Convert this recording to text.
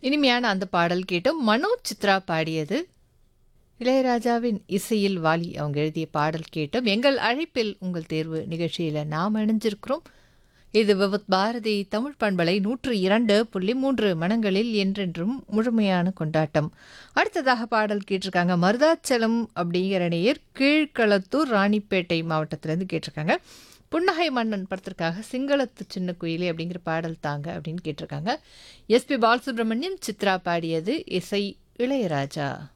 இனிமையான அந்த பாடல் கேட்டோம் மனோஜ் சித்ரா பாடியது இளையராஜாவின் இசையில் வாலி அவங்க எழுதிய பாடல் கேட்டோம் எங்கள் அழைப்பில் உங்கள் தேர்வு நிகழ்ச்சியில் நாம் இணைஞ்சிருக்கிறோம் இது விவத் பாரதி தமிழ் பண்பலை நூற்று இரண்டு புள்ளி மூன்று மனங்களில் என்றென்றும் முழுமையான கொண்டாட்டம் அடுத்ததாக பாடல் கேட்டிருக்காங்க மருதாச்சலம் அப்படிங்கிற நேயர் கீழ்களத்தூர் ராணிப்பேட்டை மாவட்டத்திலேருந்து கேட்டிருக்காங்க புன்னகை மன்னன் படத்திற்காக சிங்களத்து சின்ன குயிலே அப்படிங்கிற பாடல் தாங்க அப்படின்னு கேட்டிருக்காங்க எஸ்பி பாலசுப்ரமணியம் சித்ரா பாடியது இசை இளையராஜா